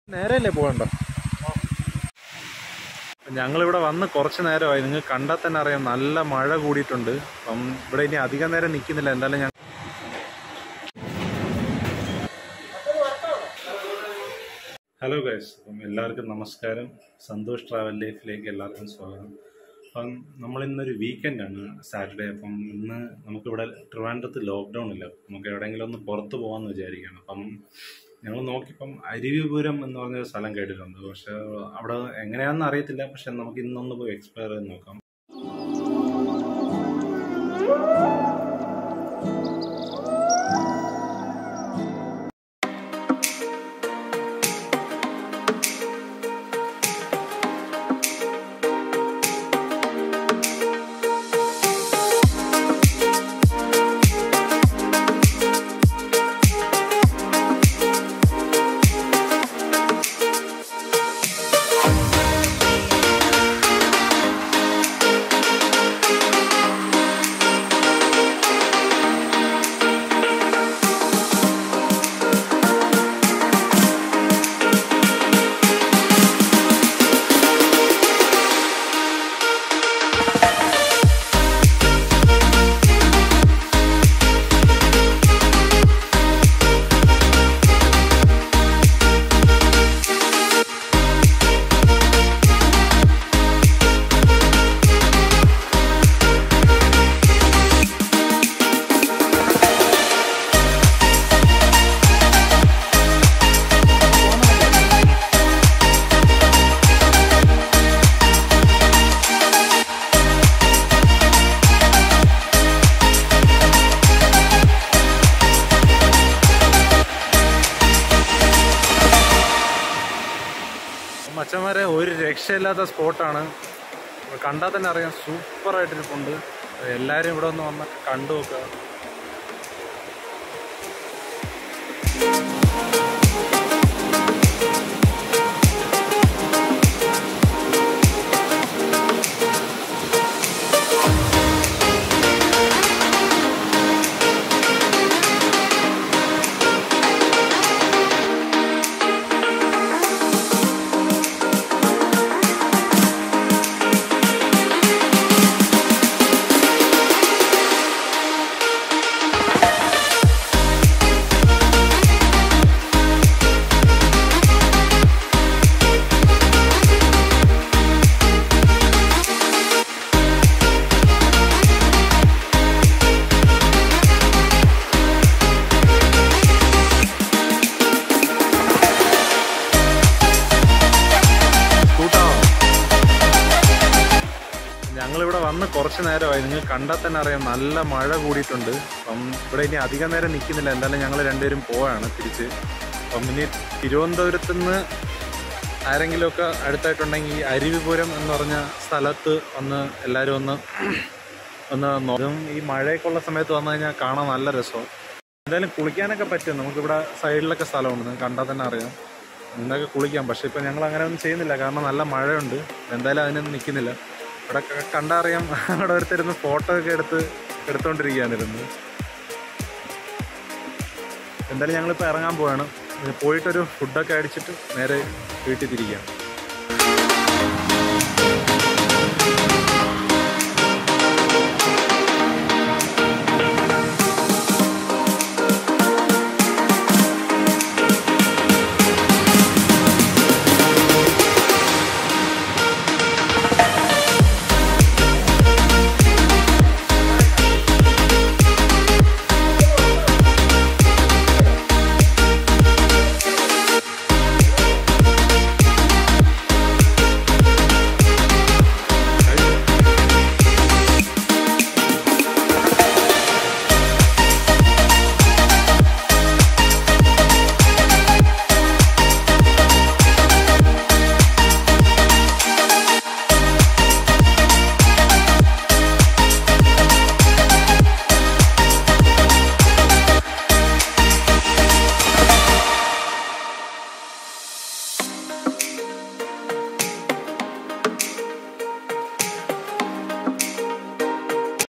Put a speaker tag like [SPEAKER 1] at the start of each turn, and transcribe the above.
[SPEAKER 1] നേരെയല്ലേ പോകണ്ട ഞങ്ങളിവിടെ വന്ന് കുറച്ച് നേരമായി നിങ്ങൾ കണ്ടാൽ തന്നെ അറിയാം നല്ല മഴ കൂടിയിട്ടുണ്ട് അപ്പം ഇവിടെ ഇനി അധികം നേരം നിൽക്കുന്നില്ല എന്തായാലും ഞാൻ ഹലോ ഗൈസ് അപ്പം എല്ലാവർക്കും നമസ്കാരം സന്തോഷ് ട്രാവൽ ലൈഫിലേക്ക് എല്ലാവർക്കും സ്വാഗതം അപ്പം നമ്മൾ ഇന്നൊരു വീക്കെൻഡാണ് സാറ്റർഡേ അപ്പം ഇന്ന് നമുക്കിവിടെ ട്രിവാൻഡ്രത്ത് ലോക്ക്ഡൗൺ ഇല്ല നമുക്ക് എവിടെയെങ്കിലും ഒന്ന് പുറത്ത് പോകാമെന്ന് വിചാരിക്കുകയാണ് അപ്പം ഞങ്ങൾ നോക്കിയപ്പം അരുവിപുരം എന്ന് പറഞ്ഞൊരു സ്ഥലം കേട്ടിട്ടുണ്ട് പക്ഷെ അവിടെ എങ്ങനെയാണെന്ന് അറിയത്തില്ല പക്ഷെ നമുക്ക് ഇന്നൊന്ന് പോയി എക്സ്പ്ലോർ ചെയ്ത് നോക്കാം മച്ചന്മാരെ ഒരു രക്ഷയില്ലാത്ത സ്പോട്ടാണ് കണ്ടാൽ തന്നെ അറിയാം സൂപ്പറായിട്ടിരിപ്പുണ്ട് എല്ലാവരും ഇവിടെ ഒന്ന് വന്ന് കണ്ടു നോക്കുക കൂട്ടാണോ ഞങ്ങളിവിടെ വന്ന് കുറച്ച് നേരമായി നിങ്ങൾ കണ്ടാൽ തന്നെ അറിയാം നല്ല മഴ കൂടിയിട്ടുണ്ട് അപ്പം ഇവിടെ ഇനി അധികം നേരം നിൽക്കുന്നില്ല എന്തായാലും ഞങ്ങൾ രണ്ടുപേരും പോവാണ് തിരിച്ച് അപ്പം ഇനി തിരുവനന്തപുരത്ത് നിന്ന് ആരെങ്കിലുമൊക്കെ അടുത്തായിട്ടുണ്ടെങ്കിൽ ഈ അരുവിപുരം എന്ന് പറഞ്ഞ സ്ഥലത്ത് ഒന്ന് എല്ലാവരും ഒന്ന് ഒന്ന് നോക്കും ഈ മഴയൊക്കെ ഉള്ള സമയത്ത് വന്നു കഴിഞ്ഞാൽ കാണാൻ നല്ല രസമാണ് എന്തായാലും കുളിക്കാനൊക്കെ പറ്റും നമുക്കിവിടെ സൈഡിലൊക്കെ സ്ഥലമുണ്ട് നിങ്ങൾക്ക് കണ്ടാൽ തന്നെ അറിയാം നിങ്ങൾക്ക് കുളിക്കാം പക്ഷെ ഇപ്പം ഞങ്ങൾ അങ്ങനെ ഒന്നും ചെയ്യുന്നില്ല കാരണം നല്ല മഴയുണ്ട് എന്തായാലും അതിനൊന്നും നിൽക്കുന്നില്ല ഇവിടെ ക- കണ്ടറിയാം അവിടെ ഒരുത്തരുന്ന് ഫോട്ടോ ഒക്കെ എടുത്ത് എടുത്തോണ്ടിരിക്കുകയാണിരുന്നു എന്തായാലും ഞങ്ങളിപ്പോൾ ഇറങ്ങാൻ പോവാണ് ഇനി പോയിട്ടൊരു ഫുഡൊക്കെ അടിച്ചിട്ട് നേരെ വീട്ടിൽ തിരിക്കാം